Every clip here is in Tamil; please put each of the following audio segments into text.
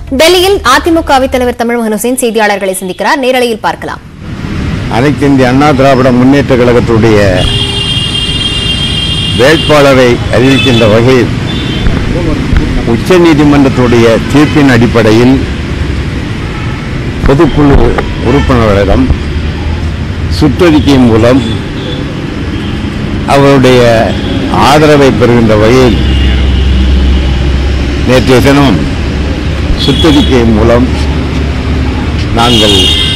டெல்லியில் அதிமுக அவைத் தலைவர் தமிழ்மகன் ஹுசேன் செய்தியாளர்களை சந்திக்கிறார் நேரலையில் பார்க்கலாம் அனைத்து இந்திய அண்ணா திராவிட முன்னேற்ற கழகத்துடைய வேட்பாளரை அறிவிக்கின்ற வகையில் உச்சநீதிமன்றத்துடைய தீர்ப்பின் அடிப்படையில் பொதுக்குழு உறுப்பினர்களிடம் சுற்றறிக்கையின் மூலம் அவருடைய ஆதரவை பெறுகின்ற வகையில் நேற்றைய தினம் சுற்றறிக்கையின் மூலம் நாங்கள்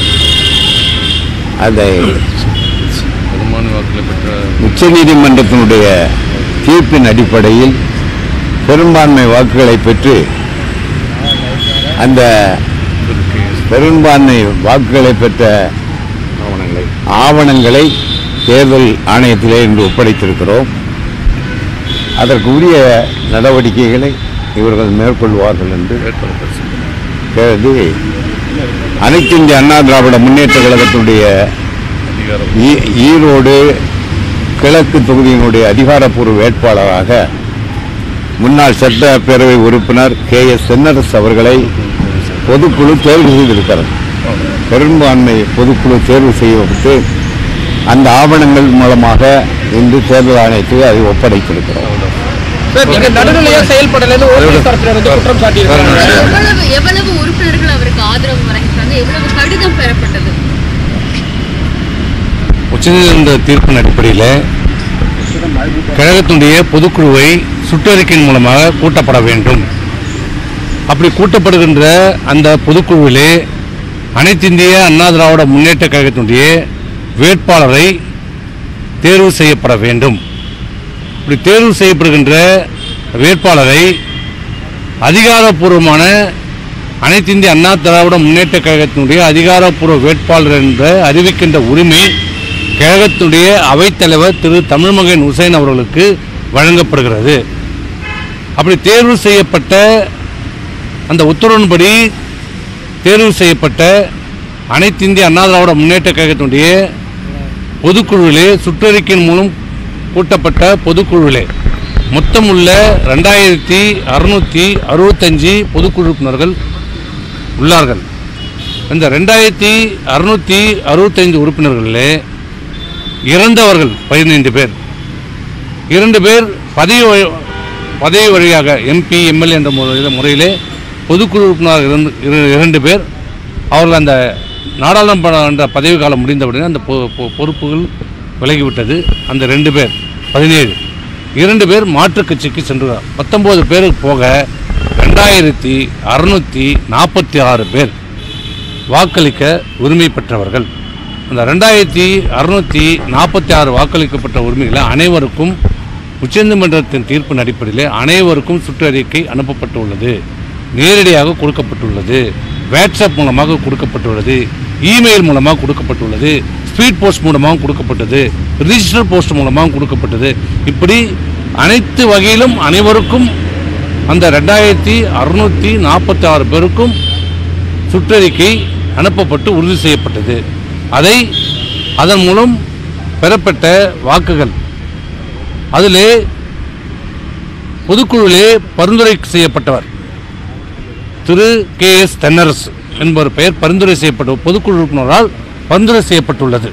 அதை பெரும்பான்மை வாக்குகளை பெற்ற உச்சநீதிமன்றத்தினுடைய தீர்ப்பின் அடிப்படையில் பெரும்பான்மை வாக்குகளை பெற்று அந்த பெரும்பான்மை வாக்குகளை பெற்ற ஆவணங்களை ஆவணங்களை தேர்தல் ஆணையத்திலே இன்று ஒப்படைத்திருக்கிறோம் அதற்கு உரிய நடவடிக்கைகளை இவர்கள் மேற்கொள்வார்கள் என்று வேட்பாளர் பரிசீலனை. கருதி அனைத்து இந்திய அண்ணா திராவிட முன்னேற்ற கழகத்தினுடைய அதிகாரம் ஈ- ஈரோடு கிழக்கு தொகுதியினுடைய அதிகாரப்பூர்வ வேட்பாளராக முன்னாள் சட்டப்பேரவை உறுப்பினர் கே எஸ் தென்னரசு அவர்களை பொதுக்குழு தேர்வு செய்திருக்கிறது பெரும்பான்மை பொதுக்குழு தேர்வு செய்யப்பட்டு அந்த ஆவணங்கள் மூலமாக இன்று தேர்தல் ஆணையத்துக்கு அதை ஒப்படைத்திருக்கிறோம் சார் நீங்க நடுநிலையா செயல்படலன்னு ஓபிஎஸ் தரப்பினர் வந்து குற்றம் சாட்டியிருக்காங்க எவ்வளவு எவ்வளவு உறுப்பினர்கள் அவருக்கு ஆதரவு வழங்கிட்டாங்க எவ்வளவு கடிதம் பெறப்பட்டது உச்சநீதிமன்ற தீர்ப்பின் அடிப்படையில் கழகத்தினுடைய பொதுக்குழுவை சுற்றறிக்கையின் மூலமாக கூட்டப்பட வேண்டும் அப்படி கூட்டப்படுகின்ற அந்த பொதுக்குழுவிலே அனைத்து இந்திய அண்ணா திராவிட முன்னேற்ற கழகத்தினுடைய வேட்பாளரை தேர்வு செய்யப்பட வேண்டும் இப்படி தேர்வு செய்யப்படுகின்ற வேட்பாளரை அதிகாரப்பூர்வமான அனைத்து இந்திய அண்ணா திராவிட முன்னேற்ற கழகத்தினுடைய அதிகாரப்பூர்வ வேட்பாளர் என்ற அறிவிக்கின்ற உரிமை கழகத்தினுடைய அவைத்தலைவர் திரு தமிழ்மகன் ஹுசைன் அவர்களுக்கு வழங்கப்படுகிறது அப்படி தேர்வு செய்யப்பட்ட அந்த உத்தரவின்படி தேர்வு செய்யப்பட்ட அனைத்து இந்திய அண்ணா திராவிட முன்னேற்ற கழகத்தினுடைய பொதுக்குழுவிலே சுற்றறிக்கையின் மூலம் கூட்டப்பட்ட பொதுக்குழுவிலே மொத்தம் உள்ள ரெண்டாயிரத்தி அறுநூற்றி அறுபத்தஞ்சு பொதுக்குழு உறுப்பினர்கள் உள்ளார்கள் இந்த ரெண்டாயிரத்தி அறுநூற்றி அறுபத்தைந்து உறுப்பினர்களிலே இறந்தவர்கள் பதினைந்து பேர் இரண்டு பேர் பதவி வழி- பதவி வழியாக எம்பி எம்எல்ஏ என்ற முறையில் முறையிலே பொதுக்குழு உறுப்பினர் இருந்து இரு- இரண்டு பேர் அவர்கள் அந்த நாடாளுமன்ற பதவி காலம் முடிந்தவுடனே அந்த பொ- பொ- பொறுப்புகள் விலகிவிட்டது அந்த ரெண்டு பேர் பதினேழு இரண்டு பேர் மாற்றுக் கட்சிக்கு சென்றுள்ளார் பத்தொன்பது பேருக்கு போக ரெண்டாயிரத்தி அறுநூற்றி நாற்பத்தி ஆறு பேர் வாக்களிக்க உரிமை பெற்றவர்கள் அந்த ரெண்டாயிரத்தி அறுநூற்றி நாற்பத்தி ஆறு வாக்களிக்கப்பட்ட உரிமைகளை அனைவருக்கும் உச்சநீதிமன்றத்தின் தீர்ப்பின் அடிப்படையில் அனைவருக்கும் சுற்றறிக்கை அனுப்பப்பட்டுள்ளது நேரடியாக கொடுக்கப்பட்டுள்ளது வாட்ஸ்அப் மூலமாக கொடுக்கப்பட்டுள்ளது இமெயில் மூலமாக கொடுக்கப்பட்டுள்ளது ஸ்பீட் போஸ்ட் மூலமாக கொடுக்கப்பட்டது ரிஜிஸ்டர் போஸ்ட் மூலமாக கொடுக்கப்பட்டது இப்படி அனைத்து வகையிலும் அனைவருக்கும் அந்த ரெண்டாயிரத்தி அறுநூற்றி நாற்பத்தி ஆறு பேருக்கும் சுற்றறிக்கை அனுப்பப்பட்டு உறுதி செய்யப்பட்டது அதை அதன் மூலம் பெறப்பட்ட வாக்குகள் அதிலே பொதுக்குழுவிலே பரிந்துரை செய்யப்பட்டவர் திரு கே எஸ் தென்னரசு என்பவர் பெயர் பரிந்துரை செய்யப்பட்ட பொதுக்குழு உறுப்பினரால் பரிந்துரை செய்யப்பட்டுள்ளது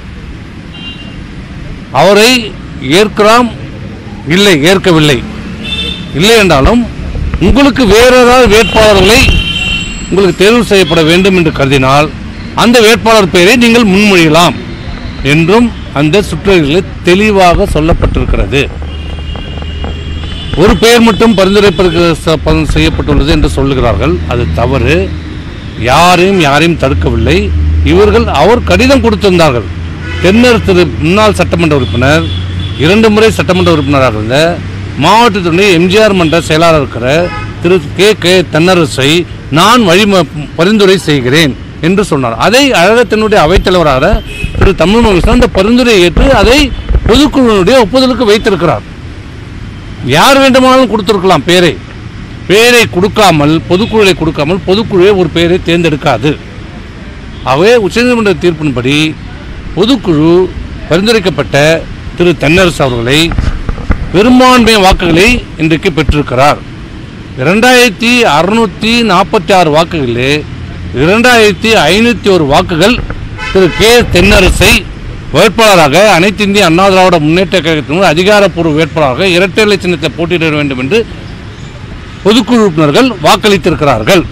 அவரை ஏற்கலாம் இல்லை ஏற்கவில்லை இல்லை என்றாலும் உங்களுக்கு வேறு ஏதாவது வேட்பாளர்களை உங்களுக்கு தேர்வு செய்யப்பட வேண்டும் என்று கருதினால் அந்த வேட்பாளர் பெயரை நீங்கள் முன்மொழியலாம் என்றும் அந்த சுற்றறிக்கையில் தெளிவாக சொல்லப்பட்டிருக்கிறது ஒரு பெயர் மட்டும் பரிந்துரைப்பதற்கு ச- ப- செய்யப்பட்டுள்ளது என்று சொல்லுகிறார்கள் அது தவறு யாரையும் யாரையும் தடுக்கவில்லை இவர்கள் அவர் கடிதம் கொடுத்திருந்தார்கள் தென்னர் திரு முன்னாள் சட்டமன்ற உறுப்பினர் இரண்டு முறை சட்டமன்ற உறுப்பினராக இருந்த மாவட்டத்தினுடைய எம்ஜிஆர் மன்ற செயலாளர் இருக்கிற திரு கே கே தென்னரசை நான் வழி பரிந்துரை செய்கிறேன் என்று சொன்னார் அதை அழகத்தினுடைய அவைத்தலைவராக திரு தமிழ்மகன் அந்த பரிந்துரையை ஏற்று அதை பொதுக்குழுவினுடைய ஒப்புதலுக்கு வைத்திருக்கிறார் யார் வேண்டுமானாலும் கொடுத்திருக்கலாம் பேரை பேரை கொடுக்காமல் பொதுக்குழுவை கொடுக்காமல் பொதுக்குழுவே ஒரு பெயரை தேர்ந்தெடுக்காது ஆகவே உச்சநீதிமன்ற தீர்ப்பின்படி பொதுக்குழு பரிந்துரைக்கப்பட்ட திரு தென்னரசு அவர்களை பெரும்பான்மை வாக்குகளை இன்றைக்கு பெற்றிருக்கிறார் இரண்டாயிரத்தி அறுநூற்றி நாற்பத்தி ஆறு வாக்குகளில் இரண்டாயிரத்தி ஐநூற்றி ஒரு வாக்குகள் திரு கே தென்னரசை வேட்பாளராக அனைத்து இந்திய அண்ணா திராவிட முன்னேற்ற கழகத்தினர் அதிகாரப்பூர்வ வேட்பாளராக இரட்டை இலை சின்னத்தை போட்டியிட வேண்டும் என்று பொதுக்குழு உறுப்பினர்கள் வாக்களித்திருக்கிறார்கள்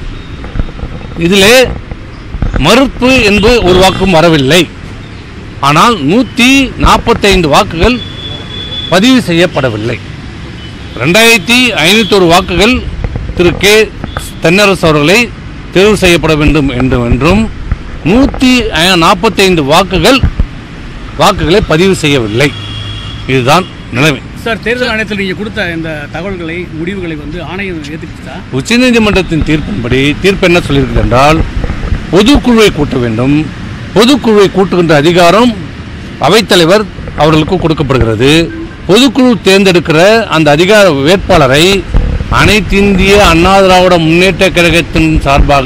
இதிலே மறுப்பு என்பது ஒரு வாக்கும் வரவில்லை ஆனால் நூற்றி நாற்பத்தைந்து வாக்குகள் பதிவு செய்யப்படவில்லை ரெண்டாயிரத்தி ஐநூற்றொரு வாக்குகள் திரு கே தென்னரசு அவர்களை தேர்வு செய்யப்பட வேண்டும் என்று என்றும் நூற்றி நாற்பத்தைந்து வாக்குகள் வாக்குகளை பதிவு செய்யவில்லை இதுதான் நிலைமை சார் தேர்தல் ஆணையத்தில் நீங்கள் கொடுத்த இந்த தகவல்களை முடிவுகளை வந்து ஆணையம் ஏற்றுக்கிச்சா உச்சநீதிமன்றத்தின் தீர்ப்பின்படி தீர்ப்பு என்ன சொல்லியிருக்கிறது என்றால் பொதுக்குழுவை கூட்ட வேண்டும் பொதுக்குழுவை கூட்டுகின்ற அதிகாரம் அவைத்தலைவர் அவர்களுக்கு கொடுக்கப்படுகிறது பொதுக்குழு தேர்ந்தெடுக்கிற அந்த அதிகார வேட்பாளரை அனைத்து இந்திய அண்ணா திராவிட முன்னேற்ற கழகத்தின் சார்பாக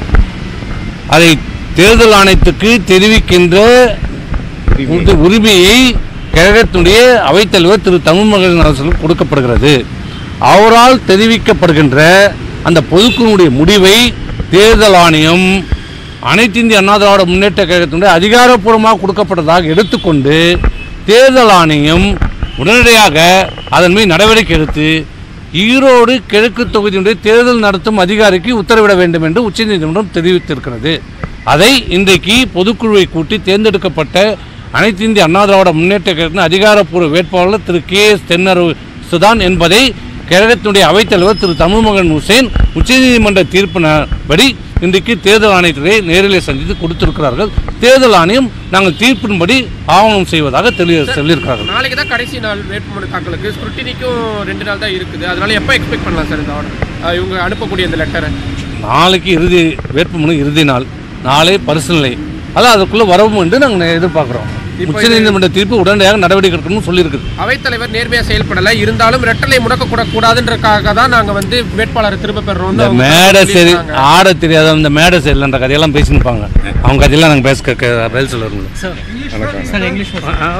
அதை தேர்தல் ஆணையத்துக்கு தெரிவிக்கின்ற உரி- உரிமையை கழகத்தினுடைய அவைத்தலைவர் திரு தமிழ்மகன் அரசுக்கு கொடுக்கப்படுகிறது அவரால் தெரிவிக்கப்படுகின்ற அந்த பொதுக்குழுடைய முடிவை தேர்தல் ஆணையம் அனைத்து இந்திய அண்ணா திராவிட முன்னேற்ற கழகத்தினுடைய அதிகாரப்பூர்வமாக கொடுக்கப்பட்டதாக எடுத்துக்கொண்டு தேர்தல் ஆணையம் உடனடியாக அதன் மீது நடவடிக்கை எடுத்து ஈரோடு கிழக்கு தொகுதியினுடைய தேர்தல் நடத்தும் அதிகாரிக்கு உத்தரவிட வேண்டும் என்று உச்சநீதிமன்றம் தெரிவித்திருக்கிறது அதை இன்றைக்கு பொதுக்குழுவை கூட்டி தேர்ந்தெடுக்கப்பட்ட அனைத்து இந்திய அண்ணா திராவிட முன்னேற்ற கழகத்தின் அதிகாரப்பூர்வ வேட்பாளர் திரு கே எஸ் தென்னரசுதான் என்பதை கழகத்தினுடைய அவைத்தலைவர் திரு தமிழ்மகன் ஹுசேன் உச்சநீதிமன்ற தீர்ப்பின்படி இன்றைக்கு தேர்தல் ஆணையத்திலே நேரிலே சந்தித்து கொடுத்திருக்கிறார்கள் தேர்தல் ஆணையம் நாங்கள் தீர்ப்பின்படி ஆவணம் செய்வதாக தெளி சொல்லியிருக்கிறார்கள் நாளைக்கு தான் கடைசி நாள் வேட்புமனு தாக்கலுக்கு ஸ்க்ரூட்டினிக்கும் ரெண்டு நாள் தான் இருக்குது அதனால எப்போ எக்ஸ்பெக்ட் பண்ணலாம் சார் இந்த ஆர்டர் இவங்க அனுப்பக்கூடிய இந்த லெட்டரை நாளைக்கு இறுதி வேட்புமனு இறுதி நாள் நாளை பரிசீலனை அதான் அதுக்குள்ளே வரவும் என்று நாங்கள் எதிர்பார்க்குறோம் இப்போ உச்சநீதிமன்ற தீர்ப்பு உடனடியாக நடவடிக்கை எடுக்கணும்னு சொல்லியிருக்குது அவைத்தலைவர் நேர்மையாக செயல்படலை இருந்தாலும் ரெட்டலை முடக்க கூடாதுன்றக்காக தான் நாங்கள் வந்து வேட்பாளரை திரும்ப பெறுறோம் இந்த மேடை சரி ஆட தெரியாத இந்த மேடை சரியில்லைன்ற கதையெல்லாம் பேசினிருப்பாங்க அவங்க கதையெல்லாம் நாங்கள் பேச க- பதில் சொல்ல வருங்க சார் இங்கிலீஷ்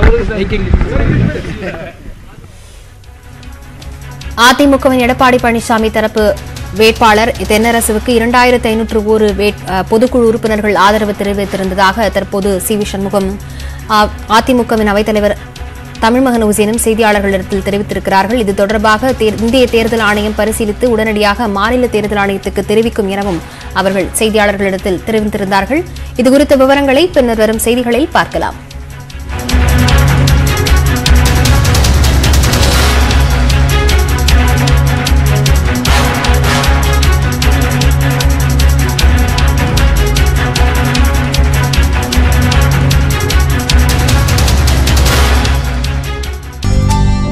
அதிமுகவின் எடப்பாடி பழனிசாமி தரப்பு வேட்பாளர் தென்னரசுவுக்கு இரண்டாயிரத்து ஐநூற்று ஒரு வேட்- அஹ், பொதுக்குழு உறுப்பினர்கள் ஆதரவு தெரிவித்திருந்ததாக தற்போது சி வி சண்முகம் அஹ், அதிமுகவின் அவைத்தலைவர் தமிழ்மகன் உசேனும் செய்தியாளர்களிடத்தில் தெரிவித்திருக்கிறார்கள் இது தொடர்பாக தேர்- இந்திய தேர்தல் ஆணையம் பரிசீலித்து உடனடியாக மாநில தேர்தல் ஆணையத்துக்கு தெரிவிக்கும் எனவும் அவர்கள் செய்தியாளர்களிடத்தில் தெரிவித்திருந்தார்கள் இதுகுறித்த விவரங்களை பின்னர் வரும் செய்திகளில் பார்க்கலாம்